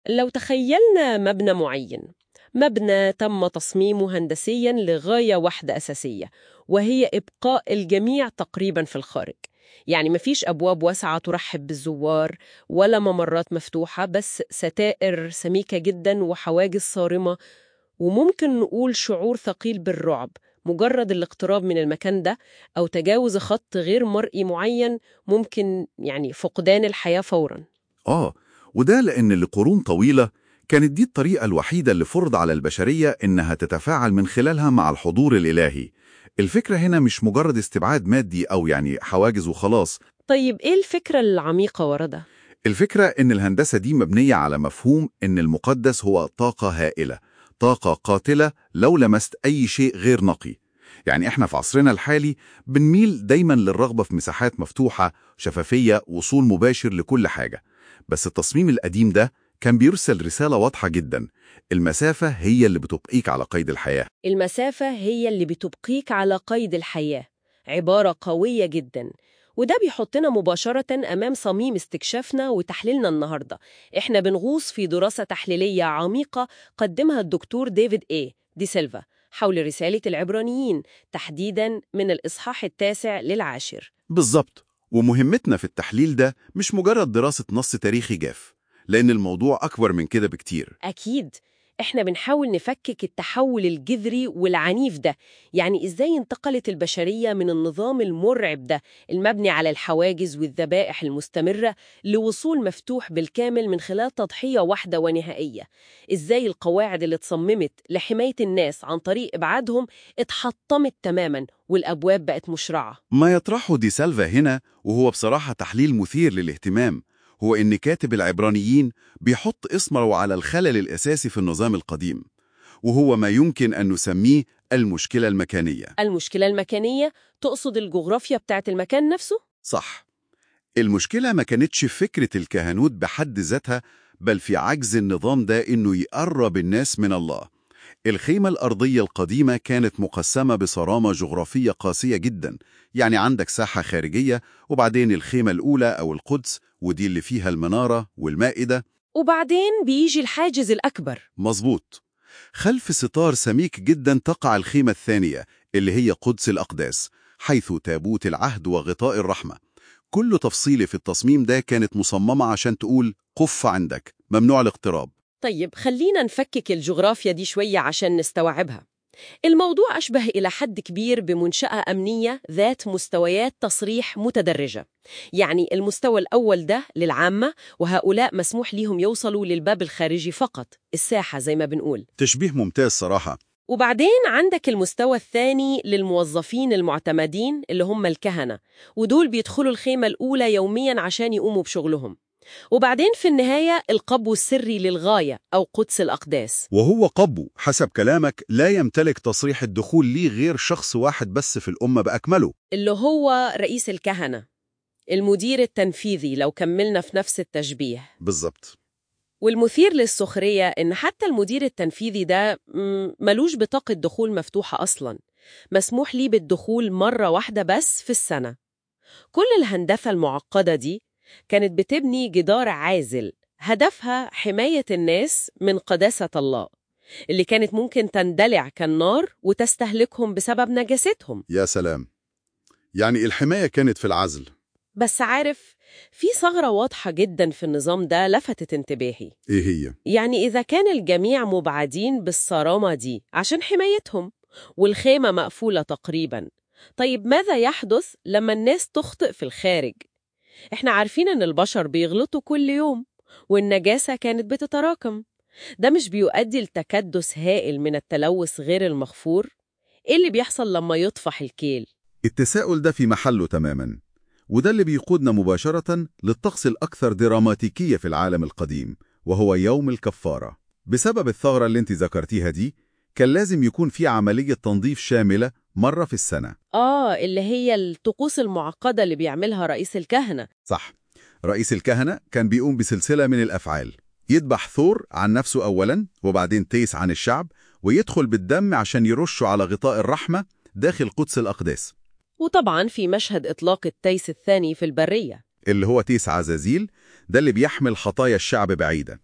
لو تخيلنا مبنى معين مبنى تم تصميمه هندسيا لغاية واحدة أساسية وهي إبقاء الجميع تقريبا في الخارج يعني مفيش أبواب واسعة ترحب بالزوار ولا ممرات مفتوحة بس ستائر سميكة جدا وحواجز صارمة وممكن نقول شعور ثقيل بالرعب مجرد الاقتراب من المكان ده أو تجاوز خط غير مرئي معين ممكن يعني فقدان الحياة فوراً آه وده لأن لقرون طويلة كانت دي الطريقة الوحيدة اللي فرض على البشرية إنها تتفاعل من خلالها مع الحضور الإلهي الفكرة هنا مش مجرد استبعاد مادي أو يعني حواجز وخلاص طيب إيه الفكرة العميقة ورا ده؟ الفكرة إن الهندسة دي مبنية على مفهوم إن المقدس هو طاقة هائلة طاقة قاتلة لو لمست أي شيء غير نقي يعني إحنا في عصرنا الحالي بنميل دايما للرغبة في مساحات مفتوحة شفافية وصول مباشر لكل حاجة بس التصميم القديم ده كان بيرسل رسالة واضحة جدا المسافة هي اللي بتبقيك على قيد الحياة المسافة هي اللي بتبقيك على قيد الحياة عبارة قوية جدا وده بيحطنا مباشرة أمام صميم استكشافنا وتحليلنا النهاردة إحنا بنغوص في دراسة تحليلية عميقة قدمها الدكتور ديفيد إيه دي سيلفا حول رسالة العبرانيين تحديداً من الإصحاح التاسع للعاشر بالظبط ومهمتنا في التحليل ده مش مجرد دراسة نص تاريخي جاف لأن الموضوع أكبر من كده بكتير أكيد إحنا بنحاول نفكك التحول الجذري والعنيف ده يعني إزاي انتقلت البشرية من النظام المرعب ده المبني على الحواجز والذبائح المستمرة لوصول مفتوح بالكامل من خلال تضحية واحدة ونهائية إزاي القواعد اللي اتصممت لحماية الناس عن طريق إبعادهم اتحطمت تماماً والأبواب بقت مشرعة ما يطرحه دي سالفا هنا وهو بصراحة تحليل مثير للاهتمام هو إن كاتب العبرانيين بيحط اسمه على الخلل الأساسي في النظام القديم وهو ما يمكن أن نسميه المشكلة المكانية المشكلة المكانية تقصد الجغرافيا بتاعت المكان نفسه؟ صح المشكلة ما كانتش في فكرة الكهنوت بحد ذاتها بل في عجز النظام ده إنه يقرب الناس من الله الخيمة الأرضية القديمة كانت مقسمة بصرامة جغرافية قاسية جدا يعني عندك ساحة خارجية وبعدين الخيمة الأولى أو القدس ودي اللي فيها المنارة والمائدة وبعدين بيجي الحاجز الأكبر مظبوط خلف ستار سميك جدا تقع الخيمة الثانية اللي هي قدس الأقداس حيث تابوت العهد وغطاء الرحمة كل تفصيلة في التصميم ده كانت مصممة عشان تقول قف عندك ممنوع الاقتراب طيب خلينا نفكك الجغرافيا دي شوية عشان نستوعبها الموضوع أشبه إلى حد كبير بمنشأة أمنية ذات مستويات تصريح متدرجة يعني المستوى الأول ده للعامة وهؤلاء مسموح ليهم يوصلوا للباب الخارجي فقط الساحة زي ما بنقول تشبيه ممتاز صراحة وبعدين عندك المستوى الثاني للموظفين المعتمدين اللي هم الكهنة ودول بيدخلوا الخيمة الأولى يوميا عشان يقوموا بشغلهم وبعدين في النهاية القبو السري للغاية أو قدس الأقداس وهو قبو حسب كلامك لا يمتلك تصريح الدخول ليه غير شخص واحد بس في الأمة بأكمله اللي هو رئيس الكهنة المدير التنفيذي لو كملنا في نفس التشبيه بالظبط والمثير للسخرية إن حتى المدير التنفيذي ده م- ملوش بطاقة دخول مفتوحة أصلاً مسموح ليه بالدخول مرة واحدة بس في السنة كل الهندسة المعقدة دي كانت بتبني جدار عازل هدفها حماية الناس من قداسة الله اللي كانت ممكن تندلع كالنار وتستهلكهم بسبب نجاستهم يا سلام يعني الحماية كانت في العزل بس عارف في ثغرة واضحة جدا في النظام ده لفتت انتباهي إيه هي؟ يعني إذا كان الجميع مبعدين بالصرامة دي عشان حمايتهم والخيمة مقفولة تقريبا طيب ماذا يحدث لما الناس تخطئ في الخارج؟ إحنا عارفين إن البشر بيغلطوا كل يوم والنجاسة كانت بتتراكم ده مش بيؤدي لتكدس هائل من التلوث غير المغفور؟ إيه اللي بيحصل لما يطفح الكيل؟ التساؤل ده في محله تماما وده اللي بيقودنا مباشرة للطقس الأكثر دراماتيكية في العالم القديم وهو يوم الكفارة بسبب الثغرة اللي انت ذكرتيها دي كان لازم يكون في عملية تنظيف شاملة مرة في السنة آه اللي هي الطقوس المعقدة اللي بيعملها رئيس الكهنة صح رئيس الكهنة كان بيقوم بسلسلة من الأفعال يذبح ثور عن نفسه أولا وبعدين تيس عن الشعب ويدخل بالدم عشان يرشه على غطاء الرحمة داخل قدس الأقداس وطبعا في مشهد إطلاق التيس الثاني في البرية اللي هو تيس عزازيل ده اللي بيحمل خطايا الشعب بعيدا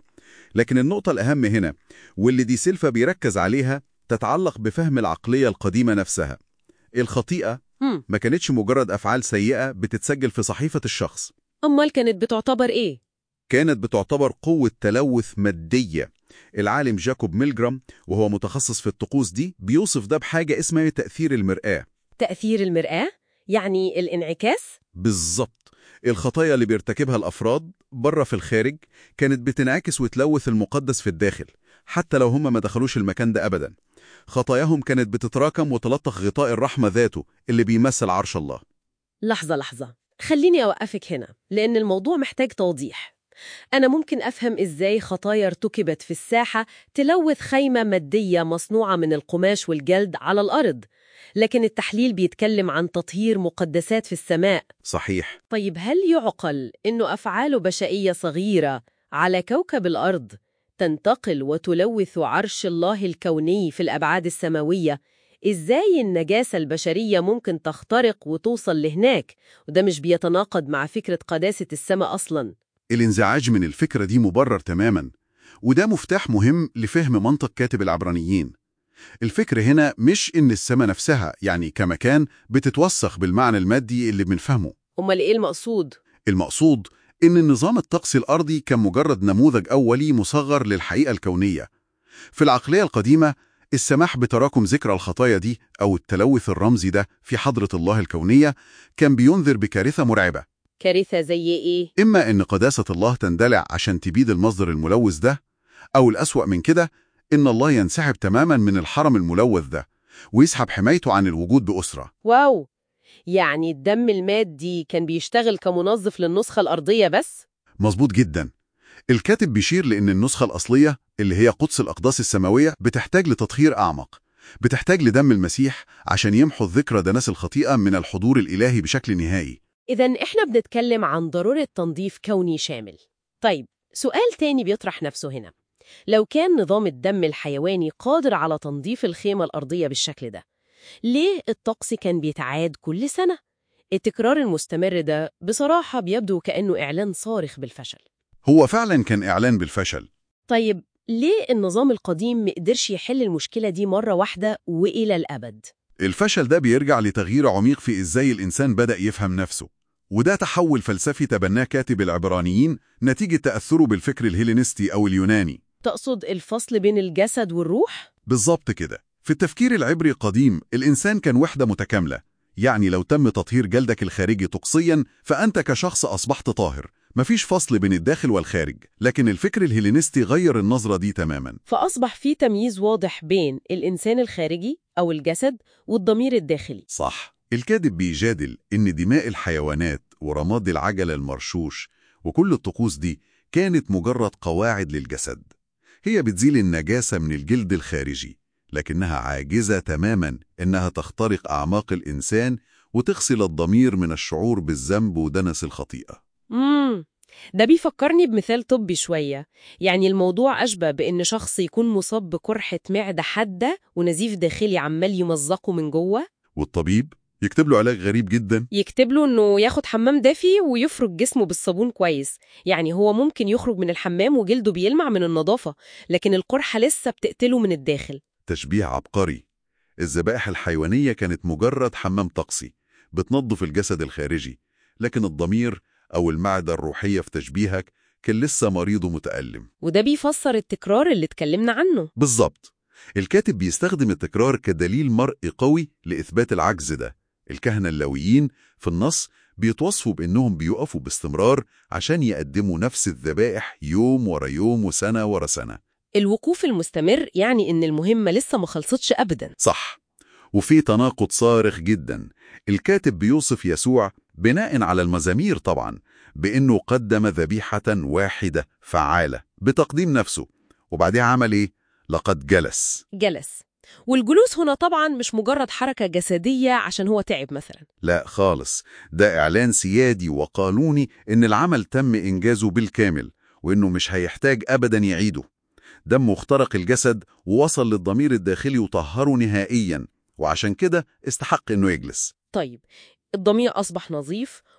لكن النقطة الأهم هنا واللي دي سيلفا بيركز عليها تتعلق بفهم العقلية القديمة نفسها الخطيئة هم. ما كانتش مجرد أفعال سيئة بتتسجل في صحيفة الشخص أمال كانت بتعتبر إيه؟ كانت بتعتبر قوة تلوث مادية العالم جاكوب ميلجرام وهو متخصص في الطقوس دي بيوصف ده بحاجة اسمها تأثير المرآة تأثير المرآة؟ يعني الانعكاس؟ بالظبط الخطايا اللي بيرتكبها الأفراد بره في الخارج كانت بتنعكس وتلوث المقدس في الداخل حتى لو هم ما دخلوش المكان ده أبدا خطاياهم كانت بتتراكم وتلطخ غطاء الرحمة ذاته اللي بيمثل عرش الله لحظة لحظة خليني أوقفك هنا لأن الموضوع محتاج توضيح أنا ممكن أفهم إزاي خطايا ارتكبت في الساحة تلوث خيمة مادية مصنوعة من القماش والجلد على الأرض لكن التحليل بيتكلم عن تطهير مقدسات في السماء صحيح طيب هل يعقل إنه أفعال بشرية صغيرة على كوكب الأرض تنتقل وتلوث عرش الله الكوني في الأبعاد السماوية؟ إزاي النجاسة البشرية ممكن تخترق وتوصل لهناك؟ وده مش بيتناقض مع فكرة قداسة السماء أصلاً الانزعاج من الفكرة دي مبرر تماما وده مفتاح مهم لفهم منطق كاتب العبرانيين الفكر هنا مش إن السماء نفسها يعني كمكان بتتوسخ بالمعنى المادي اللي بنفهمه أمال إيه المقصود؟ المقصود إن النظام الطقسي الأرضي كان مجرد نموذج أولي مصغر للحقيقة الكونية في العقلية القديمة السماح بتراكم ذكرى الخطايا دي أو التلوث الرمزي ده في حضرة الله الكونية كان بينذر بكارثة مرعبة كارثة زي إيه؟ إما إن قداسة الله تندلع عشان تبيد المصدر الملوث ده أو الأسوأ من كده إن الله ينسحب تماما من الحرم الملوث ده ويسحب حمايته عن الوجود بأسرة واو يعني الدم المادي كان بيشتغل كمنظف للنسخة الأرضية بس؟ مظبوط جدا الكاتب بيشير لأن النسخة الأصلية اللي هي قدس الأقداس السماوية بتحتاج لتطهير أعمق بتحتاج لدم المسيح عشان يمحو الذكرى دنس الخطيئة من الحضور الإلهي بشكل نهائي إذا إحنا بنتكلم عن ضرورة تنظيف كوني شامل. طيب، سؤال تاني بيطرح نفسه هنا. لو كان نظام الدم الحيواني قادر على تنظيف الخيمة الأرضية بالشكل ده، ليه الطقس كان بيتعاد كل سنة؟ التكرار المستمر ده بصراحة بيبدو كأنه إعلان صارخ بالفشل. هو فعلا كان إعلان بالفشل طيب، ليه النظام القديم مقدرش يحل المشكلة دي مرة واحدة وإلى الأبد؟ الفشل ده بيرجع لتغيير عميق في إزاي الإنسان بدأ يفهم نفسه وده تحول فلسفي تبناه كاتب العبرانيين نتيجة تأثره بالفكر الهيلينستي أو اليوناني تقصد الفصل بين الجسد والروح؟ بالظبط كده في التفكير العبري القديم الإنسان كان وحدة متكاملة يعني لو تم تطهير جلدك الخارجي طقسيا فأنت كشخص أصبحت طاهر مفيش فصل بين الداخل والخارج لكن الفكر الهيلينستي غير النظرة دي تماما فأصبح في تمييز واضح بين الإنسان الخارجي أو الجسد والضمير الداخلي صح الكاتب بيجادل إن دماء الحيوانات ورماد العجلة المرشوش وكل الطقوس دي كانت مجرد قواعد للجسد هي بتزيل النجاسة من الجلد الخارجي لكنها عاجزة تماما إنها تخترق أعماق الإنسان وتغسل الضمير من الشعور بالذنب ودنس الخطيئة مم. ده بيفكرني بمثال طبي شوية يعني الموضوع أشبه بإن شخص يكون مصاب بقرحة معدة حادة ونزيف داخلي عمال يمزقه من جوه والطبيب يكتب له علاج غريب جدا يكتب له إنه ياخد حمام دافي ويفرك جسمه بالصابون كويس يعني هو ممكن يخرج من الحمام وجلده بيلمع من النظافة لكن القرحة لسه بتقتله من الداخل تشبيه عبقري الذبائح الحيوانية كانت مجرد حمام طقسي بتنظف الجسد الخارجي لكن الضمير أو المعدة الروحية في تشبيهك كان لسه مريض ومتألم وده بيفسر التكرار اللي اتكلمنا عنه بالظبط الكاتب بيستخدم التكرار كدليل مرئي قوي لإثبات العجز ده الكهنة اللاويين في النص بيتوصفوا بأنهم بيقفوا باستمرار عشان يقدموا نفس الذبائح يوم ورا يوم وسنة ورا سنة الوقوف المستمر يعني إن المهمة لسه ما خلصتش أبدا صح وفي تناقض صارخ جدا الكاتب بيوصف يسوع بناء على المزامير طبعا بأنه قدم ذبيحة واحدة فعالة بتقديم نفسه وبعدها عمل إيه؟ لقد جلس جلس والجلوس هنا طبعا مش مجرد حركة جسدية عشان هو تعب مثلا لا خالص ده إعلان سيادي وقانوني إن العمل تم إنجازه بالكامل وإنه مش هيحتاج أبدا يعيده دمه اخترق الجسد ووصل للضمير الداخلي وطهره نهائيا وعشان كده استحق إنه يجلس طيب الضمير أصبح نظيف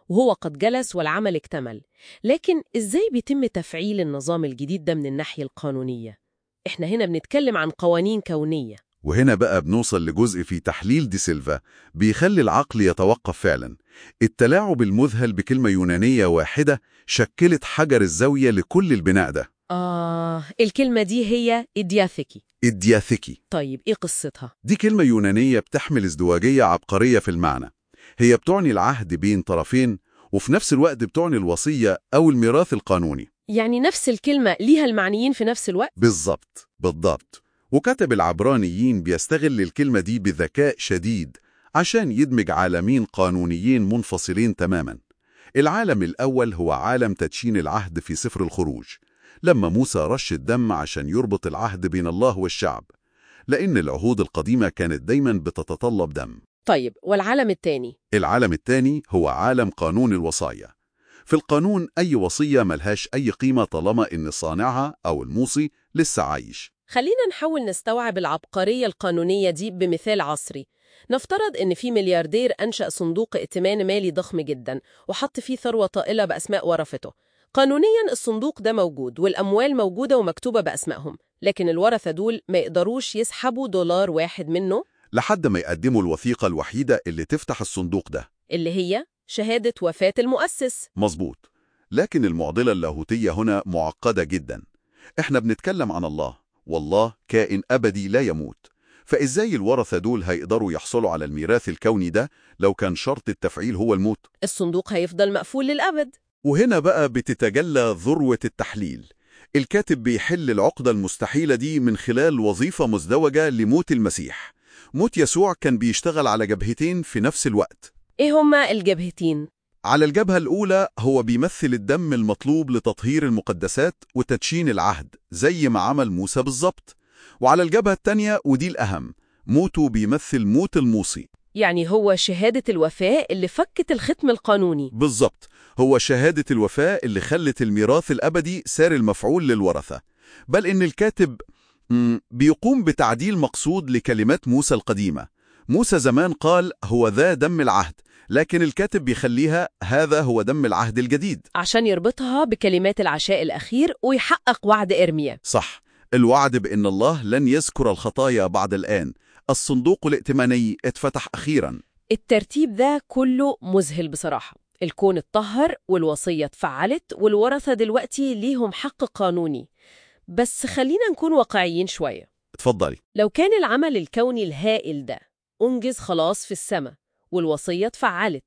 وهو قد جلس والعمل اكتمل لكن إزاي بيتم تفعيل النظام الجديد ده من الناحية القانونية؟ إحنا هنا بنتكلم عن قوانين كونية وهنا بقى بنوصل لجزء في تحليل دي سيلفا بيخلي العقل يتوقف فعلا التلاعب المذهل بكلمة يونانية واحدة شكلت حجر الزاوية لكل البناء ده آه الكلمة دي هي إدياثيكي الدياثيكي طيب إيه قصتها؟ دي كلمة يونانية بتحمل ازدواجية عبقرية في المعنى هي بتعني العهد بين طرفين وفي نفس الوقت بتعني الوصية أو الميراث القانوني يعني نفس الكلمة ليها المعنيين في نفس الوقت؟ بالضبط بالضبط وكتب العبرانيين بيستغل الكلمة دي بذكاء شديد عشان يدمج عالمين قانونيين منفصلين تماما العالم الأول هو عالم تدشين العهد في سفر الخروج لما موسى رش الدم عشان يربط العهد بين الله والشعب لأن العهود القديمة كانت دايما بتتطلب دم طيب والعالم التاني؟ العالم الثاني هو عالم قانون الوصايا في القانون أي وصية ملهاش أي قيمة طالما إن صانعها أو الموصي لسه عايش خلينا نحاول نستوعب العبقرية القانونية دي بمثال عصري نفترض إن في ملياردير أنشأ صندوق ائتمان مالي ضخم جدا وحط فيه ثروة طائلة بأسماء ورثته قانونيا الصندوق ده موجود والأموال موجودة ومكتوبة بأسمائهم لكن الورثة دول ما يقدروش يسحبوا دولار واحد منه لحد ما يقدموا الوثيقة الوحيدة اللي تفتح الصندوق ده اللي هي شهادة وفاة المؤسس مظبوط لكن المعضلة اللاهوتية هنا معقدة جدا احنا بنتكلم عن الله والله كائن أبدي لا يموت فإزاي الورثة دول هيقدروا يحصلوا على الميراث الكوني ده لو كان شرط التفعيل هو الموت الصندوق هيفضل مقفول للأبد وهنا بقى بتتجلى ذروة التحليل الكاتب بيحل العقدة المستحيلة دي من خلال وظيفة مزدوجة لموت المسيح موت يسوع كان بيشتغل على جبهتين في نفس الوقت إيه هما الجبهتين؟ على الجبهة الأولى هو بيمثل الدم المطلوب لتطهير المقدسات وتدشين العهد زي ما عمل موسى بالظبط وعلى الجبهة التانية ودي الأهم موته بيمثل موت الموصي يعني هو شهادة الوفاة اللي فكت الختم القانوني بالظبط هو شهادة الوفاة اللي خلت الميراث الأبدي سار المفعول للورثة بل إن الكاتب مم، بيقوم بتعديل مقصود لكلمات موسى القديمة موسى زمان قال هو ذا دم العهد لكن الكاتب بيخليها هذا هو دم العهد الجديد عشان يربطها بكلمات العشاء الأخير ويحقق وعد إرميا صح الوعد بأن الله لن يذكر الخطايا بعد الآن الصندوق الائتماني اتفتح أخيرا الترتيب ده كله مذهل بصراحة الكون اتطهر والوصية اتفعلت والورثة دلوقتي ليهم حق قانوني بس خلينا نكون واقعيين شوية اتفضلي لو كان العمل الكوني الهائل ده أنجز خلاص في السماء والوصية اتفعلت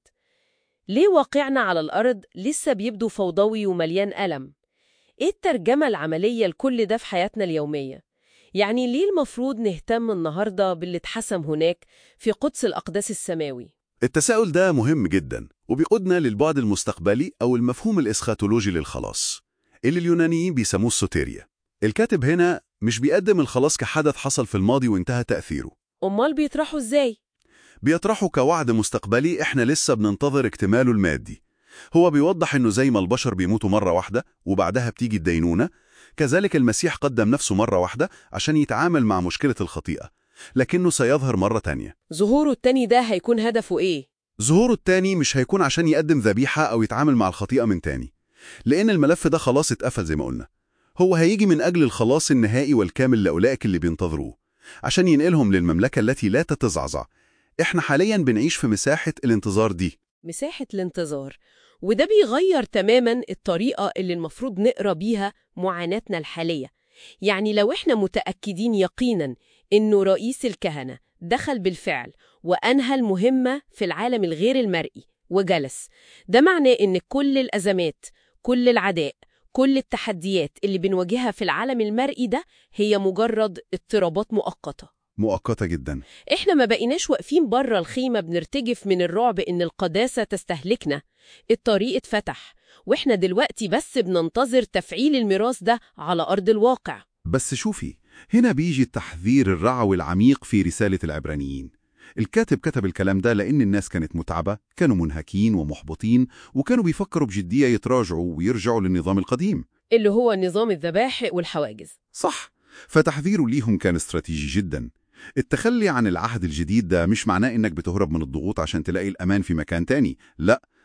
ليه واقعنا على الأرض لسه بيبدو فوضوي ومليان ألم؟ إيه الترجمة العملية لكل ده في حياتنا اليومية؟ يعني ليه المفروض نهتم النهاردة باللي اتحسم هناك في قدس الأقداس السماوي؟ التساؤل ده مهم جدا وبيقودنا للبعد المستقبلي أو المفهوم الإسخاتولوجي للخلاص اللي اليونانيين بيسموه السوتيريا الكاتب هنا مش بيقدم الخلاص كحدث حصل في الماضي وانتهى تأثيره أمال بيطرحوا إزاي؟ بيطرحه كوعد مستقبلي احنا لسه بننتظر اكتماله المادي هو بيوضح انه زي ما البشر بيموتوا مرة واحدة وبعدها بتيجي الدينونة كذلك المسيح قدم نفسه مرة واحدة عشان يتعامل مع مشكلة الخطيئة لكنه سيظهر مرة تانية ظهوره التاني ده هيكون هدفه إيه؟ ظهوره التاني مش هيكون عشان يقدم ذبيحة أو يتعامل مع الخطيئة من تاني لأن الملف ده خلاص اتقفل زي ما قلنا هو هيجي من أجل الخلاص النهائي والكامل لأولئك اللي بينتظروه عشان ينقلهم للمملكة التي لا تتزعزع احنا حاليا بنعيش في مساحة الانتظار دي مساحة الانتظار وده بيغير تماما الطريقة اللي المفروض نقرأ بيها معاناتنا الحالية يعني لو احنا متأكدين يقينا إنه رئيس الكهنة دخل بالفعل وأنهى المهمة في العالم الغير المرئي وجلس ده معناه إن كل الأزمات كل العداء كل التحديات اللي بنواجهها في العالم المرئي ده هي مجرد اضطرابات مؤقتة مؤقتة جدا احنا ما بقيناش واقفين بره الخيمة بنرتجف من الرعب ان القداسة تستهلكنا الطريق اتفتح واحنا دلوقتي بس بننتظر تفعيل الميراث ده على أرض الواقع بس شوفي هنا بيجي التحذير الرعوي العميق في رسالة العبرانيين الكاتب كتب الكلام ده لأن الناس كانت متعبة كانوا منهكين ومحبطين وكانوا بيفكروا بجدية يتراجعوا ويرجعوا للنظام القديم اللي هو نظام الذبائح والحواجز صح فتحذيره ليهم كان استراتيجي جدا التخلي عن العهد الجديد ده مش معناه إنك بتهرب من الضغوط عشان تلاقي الأمان في مكان تاني لا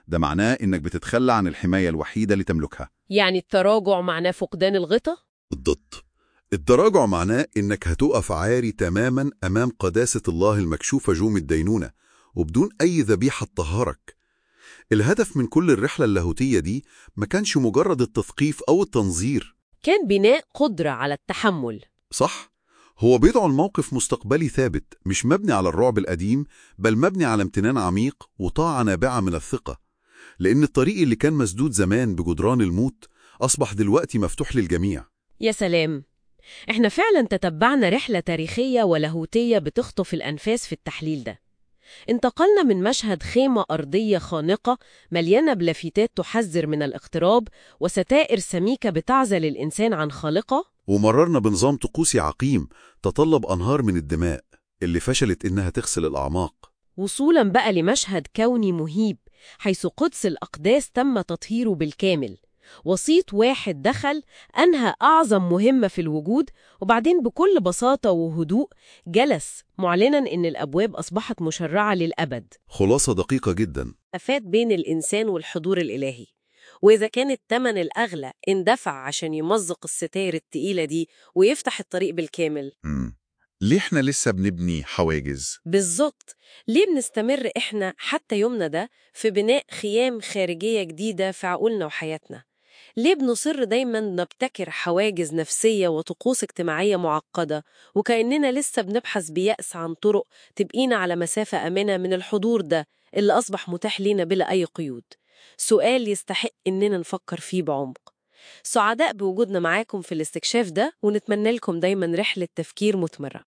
ده معناه إنك بتتخلى عن الحماية الوحيدة اللي تملكها يعني التراجع معناه فقدان الغطاء؟ بالضبط التراجع معناه إنك هتقف عاري تماما أمام قداسة الله المكشوفة جوم الدينونة وبدون أي ذبيحة تطهرك الهدف من كل الرحلة اللاهوتية دي ما كانش مجرد التثقيف أو التنظير كان بناء قدرة على التحمل صح؟ هو بيدعو الموقف مستقبلي ثابت مش مبني على الرعب القديم بل مبني على امتنان عميق وطاعة نابعة من الثقة لأن الطريق اللي كان مسدود زمان بجدران الموت أصبح دلوقتي مفتوح للجميع يا سلام احنا فعلا تتبعنا رحلة تاريخية ولاهوتية بتخطف الأنفاس في التحليل ده انتقلنا من مشهد خيمة أرضية خانقة مليانة بلافتات تحذر من الاقتراب وستائر سميكة بتعزل الإنسان عن خالقه ومررنا بنظام طقوسي عقيم تطلب أنهار من الدماء اللي فشلت إنها تغسل الأعماق وصولا بقى لمشهد كوني مهيب حيث قدس الأقداس تم تطهيره بالكامل وسيط واحد دخل أنهى أعظم مهمة في الوجود وبعدين بكل بساطة وهدوء جلس معلنا إن الأبواب أصبحت مشرعة للأبد خلاصة دقيقة جدا أفات بين الإنسان والحضور الإلهي وإذا كان التمن الأغلى اندفع عشان يمزق الستاير التقيلة دي ويفتح الطريق بالكامل مم. ليه إحنا لسه بنبني حواجز؟ بالظبط ليه بنستمر إحنا حتى يومنا ده في بناء خيام خارجية جديدة في عقولنا وحياتنا ليه بنصر دايما نبتكر حواجز نفسية وطقوس اجتماعية معقدة وكأننا لسه بنبحث بيأس عن طرق تبقينا على مسافة أمنة من الحضور ده اللي أصبح متاح لينا بلا أي قيود سؤال يستحق إننا نفكر فيه بعمق سعداء بوجودنا معاكم في الاستكشاف ده ونتمنى لكم دايما رحلة تفكير مثمرة